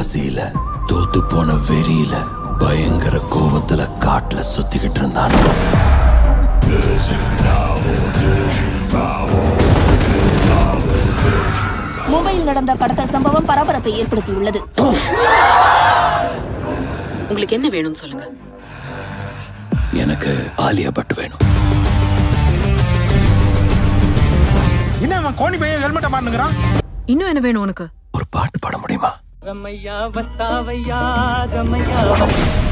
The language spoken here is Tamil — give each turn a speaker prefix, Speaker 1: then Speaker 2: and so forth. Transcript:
Speaker 1: பசியில தோத்து போன வெறியில பயங்கர கோவத்துல காட்டுல சுத்திக்கிட்டு இருந்தான்
Speaker 2: மும்பையில் நடந்த கடத்தல் சம்பவம் பரபரப்பை ஏற்படுத்தியுள்ளது
Speaker 3: உங்களுக்கு என்ன வேணும்னு சொல்லுங்க
Speaker 1: எனக்கு ஆலியா பட் வேணும்
Speaker 4: என்ன அவன் கோணி பையன் ஹெல்மெட்டை மாட்டுங்கிறான்
Speaker 3: இன்னும் என்ன வேணும் உனக்கு
Speaker 1: ஒரு பாட்டு பாட முடியுமா
Speaker 5: ரமையா வஸ்தாவையா ரமையா